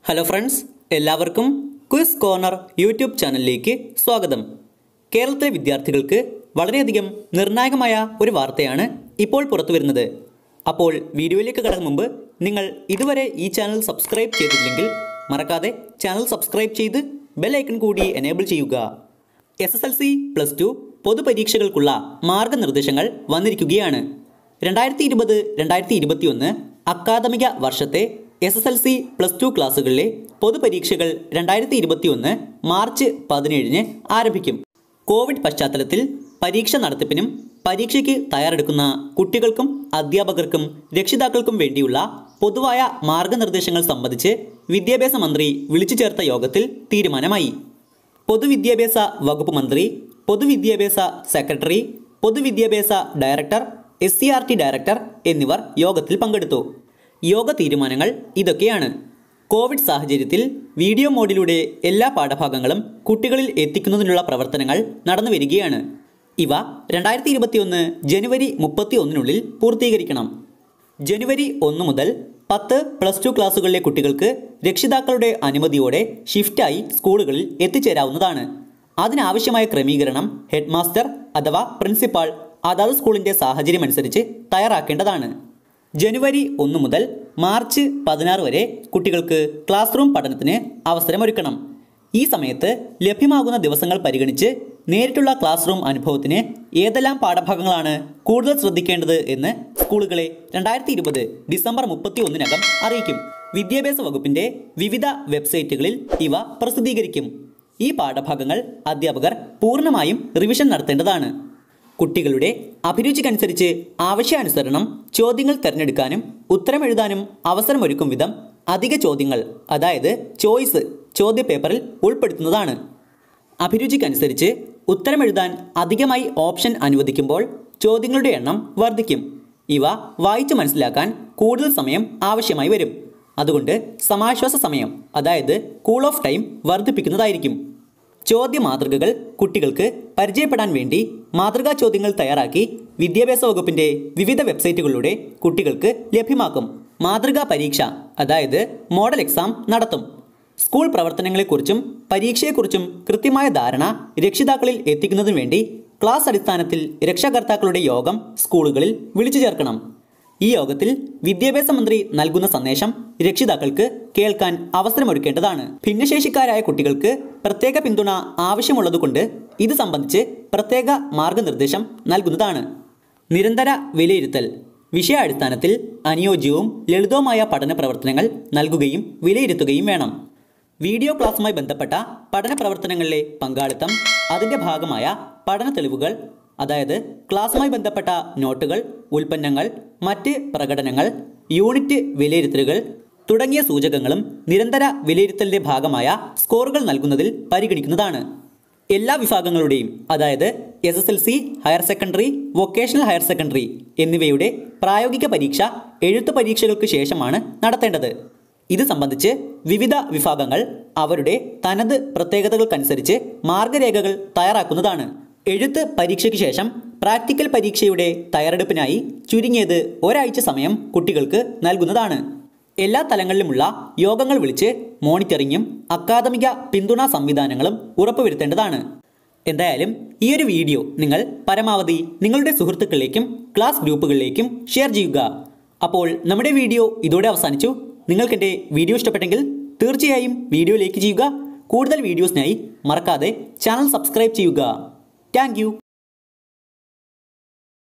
hello friends എല്ലാവർക്കും quiz corner YouTube ചാനലിലേക്ക് സ്വാഗതം കേരളത്തിലെ വിദ്യാർത്ഥികൾക്ക് വളരെയധികം നിർണായകമായ ഒരു വാർത്തയാണ് ഇപ്പോൾ പുറത്തു വരുന്നത് അപ്പോൾ വീഡിയോയിലേക്ക് കടക്കും മുമ്പ് നിങ്ങൾ ഇതുവരെ ഈ ചാനൽ സബ്സ്ക്രൈബ് ചെയ്തില്ലെങ്കിൽ മറക്കാതെ ചാനൽ സബ്സ്ക്രൈബ് ചെയ്ത് ബെൽ ഐക്കൺ കൂടി എനേബിൾ ചെയ്യുക S S L C plus two പൊതുപരീക്ഷകൾക്കുള്ള മാർഗനിർദ്ദേശങ്ങൾ വന്നിരിക്കുകയാണ് രണ്ടായിരത്തി ഇരുപത് രണ്ടായിരത്തി ഇരുപത്തിയൊന്ന് അക്കാദമിക വർഷത്തെ S S L C plus two ക്ലാസ്സുകളിലെ പൊതുപരീക്ഷകൾ രണ്ടായിരത്തി ഇരുപത്തിയൊന്ന് മാർച്ച് പതിനേഴിന് ആരംഭിക്കും കോവിഡ് പശ്ചാത്തലത്തിൽ പരീക്ഷ നടത്തിപ്പിനും പരീക്ഷയ്ക്ക് തയ്യാറെടുക്കുന്ന കുട്ടികൾക്കും അധ്യാപകർക്കും രക്ഷിതാക്കൾക്കും വേണ്ടിയുള്ള പൊതുവായ മാർഗനിർദ്ദേശങ്ങൾ സംബന്ധിച്ച് വിദ്യാഭ്യാസ മന്ത്രി വിളിച്ചു ചേർത്ത യോഗത്തിൽ തീരുമാനമായി പൊതുവിദ്യാഭ്യാസ വകുപ്പ് മന്ത്രി പൊതുവിദ്യാഭ്യാസ സെക്രട്ടറി പൊതുവിദ്യാഭ്യാസ director S C R T director എന്നിവർ യോഗത്തിൽ പങ്കെടുത്തു യോഗ തീരുമാനങ്ങൾ ഇതൊക്കെയാണ് കോവിഡ് സാഹചര്യത്തിൽ വീഡിയോ മോഡിലൂടെ എല്ലാ പാഠഭാഗങ്ങളും കുട്ടികളിൽ എത്തിക്കുന്നതിനുള്ള പ്രവർത്തനങ്ങൾ നടന്നു വരികയാണ് ഇവ രണ്ടായിരത്തി ഇരുപത്തിയൊന്ന് ജനുവരി മുപ്പത്തി ഒന്നിനുള്ളിൽ പൂർത്തീകരിക്കണം ജനുവരി ഒന്ന് മുതൽ പത്ത് പ്ലസ് ടു ക്ലാസ്സുകളിലെ കുട്ടികൾക്ക് രക്ഷിതാക്കളുടെ അനുമതിയോടെ ഷിഫ്റ്റായി സ്കൂളുകളിൽ എത്തിച്ചേരാവുന്നതാണ് അതിനാവശ്യമായ ക്രമീകരണം ഹെഡ് മാസ്റ്റർ അഥവാ പ്രിൻസിപ്പാൾ അതാത് സ്കൂളിൻ്റെ സാഹചര്യമനുസരിച്ച് തയ്യാറാക്കേണ്ടതാണ് ജനുവരി ഒന്ന് മുതൽ മാർച്ച് പതിനാറ് വരെ കുട്ടികൾക്ക് ക്ലാസ് റൂം പഠനത്തിന് അവസരമൊരുക്കണം ഈ സമയത്ത് ലഭ്യമാകുന്ന ദിവസങ്ങൾ പരിഗണിച്ച് നേരിട്ടുള്ള ക്ലാസ് റൂം അനുഭവത്തിന് ഏതെല്ലാം പാഠഭാഗങ്ങളാണ് കൂടുതൽ ശ്രദ്ധിക്കേണ്ടത് എന്ന് സ്കൂളുകളെ രണ്ടായിരത്തി ഇരുപത് ഡിസംബർ മുപ്പത്തി ഒന്നിനകം അറിയിക്കും വിദ്യാഭ്യാസ വകുപ്പിന്റെ വിവിധ വെബ്സൈറ്റുകളിൽ ഇവ പ്രസിദ്ധീകരിക്കും ഈ പാഠഭാഗങ്ങൾ അധ്യാപകർ പൂർണ്ണമായും റിവിഷൻ നടത്തേണ്ടതാണ് കുട്ടികളുടെ അഭിരുചിക്കനുസരിച്ച് ആവശ്യാനുസരണം ചോദ്യങ്ങൾ തിരഞ്ഞെടുക്കാനും ഉത്തരമെഴുതാനും അവസരമൊരുക്കും വിധം അധിക ചോദ്യങ്ങൾ അതായത് ചോയ്സ് ചോദ്യപേപ്പറിൽ ഉൾപ്പെടുത്തുന്നതാണ് അഭിരുചിക്കനുസരിച്ച് ഉത്തരമെഴുതാൻ അധികമായി ഓപ്ഷൻ അനുവദിക്കുമ്പോൾ ചോദ്യങ്ങളുടെ എണ്ണം വർദ്ധിക്കും ഇവ വായിച്ചു മനസ്സിലാക്കാൻ കൂടുതൽ സമയം ആവശ്യമായി വരും അതുകൊണ്ട് സമാശ്വാസ സമയം അതായത് കൂൾ ഓഫ് ടൈം വർദ്ധിപ്പിക്കുന്നതായിരിക്കും ചോദ്യ മാതൃകകൾ കുട്ടികൾക്ക് പരിചയപ്പെടാൻ വേണ്ടി മാതൃകാ ചോദ്യങ്ങൾ തയ്യാറാക്കി വിദ്യാഭ്യാസ വകുപ്പിന്റെ വിവിധ വെബ്സൈറ്റുകളിലൂടെ കുട്ടികൾക്ക് ലഭ്യമാക്കും മാതൃകാ പരീക്ഷ അതായത് മോഡൽ എക്സാം നടത്തും സ്കൂൾ പ്രവർത്തനങ്ങളെക്കുറിച്ചും പരീക്ഷയെക്കുറിച്ചും കൃത്യമായ ധാരണ രക്ഷിതാക്കളിൽ എത്തിക്കുന്നതിനു വേണ്ടി ക്ലാസ് അടിസ്ഥാനത്തിൽ രക്ഷാകർത്താക്കളുടെ യോഗം സ്കൂളുകളിൽ വിളിച്ചു ചേർക്കണം ഈ യോഗത്തിൽ വിദ്യാഭ്യാസ മന്ത്രി നൽകുന്ന സന്ദേശം രക്ഷിതാക്കൾക്ക് കേൾക്കാൻ അവസരമൊരുക്കേണ്ടതാണ് ഭിന്നശേഷിക്കാരായ കുട്ടികൾക്ക് പ്രത്യേക പിന്തുണ ആവശ്യമുള്ളതുകൊണ്ട് ഇത് സംബന്ധിച്ച് പ്രത്യേക മാർഗനിർദ്ദേശം നൽകുന്നതാണ് നിരന്തര വിലയിരുത്തൽ വിഷയാടിസ്ഥാനത്തിൽ അനുയോജ്യവും ലളിതവുമായ പഠന പ്രവർത്തനങ്ങൾ നൽകുകയും വിലയിരുത്തുകയും വേണം വീഡിയോ ക്ലാസുമായി ബന്ധപ്പെട്ട പഠന പ്രവർത്തനങ്ങളിലെ പങ്കാളിത്തം അതിൻ്റെ ഭാഗമായ പഠന തെളിവുകൾ അതായത് ക്ലാസുമായി ബന്ധപ്പെട്ട നോട്ടുകൾ ഉൽപ്പന്നങ്ങൾ മറ്റ് പ്രകടനങ്ങൾ യൂണിറ്റ് വിലയിരുത്തലുകൾ തുടങ്ങിയ സൂചകങ്ങളും നിരന്തര വിലയിരുത്തലിന്റെ ഭാഗമായ സ്കോറുകൾ നൽകുന്നതിൽ പരിഗണിക്കുന്നതാണ് എല്ലാ വിഭാഗങ്ങളുടെയും അതായത് S S L C higher secondary vocational higher secondary എന്നിവയുടെ പ്രായോഗിക പരീക്ഷ എഴുത്ത് പരീക്ഷകൾക്ക് ശേഷമാണ് നടത്തേണ്ടത് ഇത് സംബന്ധിച്ച് വിവിധ വിഭാഗങ്ങൾ അവരുടെ തനത് പ്രത്യേകതകൾക്കനുസരിച്ച് മാർഗരേഖകൾ തയ്യാറാക്കുന്നതാണ് എഴുത്ത് പരീക്ഷയ്ക്ക് ശേഷം പ്രാക്ടിക്കൽ പരീക്ഷയുടെ തയ്യാറെടുപ്പിനായി ചുരുങ്ങിയത് ഒരാഴ്ച സമയം കുട്ടികൾക്ക് നൽകുന്നതാണ് എല്ലാ തലങ്ങളിലുമുള്ള യോഗങ്ങൾ വിളിച്ച് മോണിറ്ററിങ്ങും അക്കാദമിക പിന്തുണാ സംവിധാനങ്ങളും ഉറപ്പുവരുത്തേണ്ടതാണ് എന്തായാലും ഈ ഒരു വീഡിയോ നിങ്ങൾ പരമാവധി നിങ്ങളുടെ സുഹൃത്തുക്കളിലേക്കും ക്ലാസ് ഗ്രൂപ്പുകളിലേക്കും ഷെയർ ചെയ്യുക അപ്പോൾ നമ്മുടെ വീഡിയോ ഇതോടെ അവസാനിച്ചു നിങ്ങൾക്ക് എൻ്റെ വീഡിയോ ഇഷ്ടപ്പെട്ടെങ്കിൽ തീർച്ചയായും വീഡിയോ ലൈക്ക് ചെയ്യുക കൂടുതൽ വീഡിയോസിനായി മറക്കാതെ ചാനൽ സബ്സ്ക്രൈബ് ചെയ്യുക താങ്ക്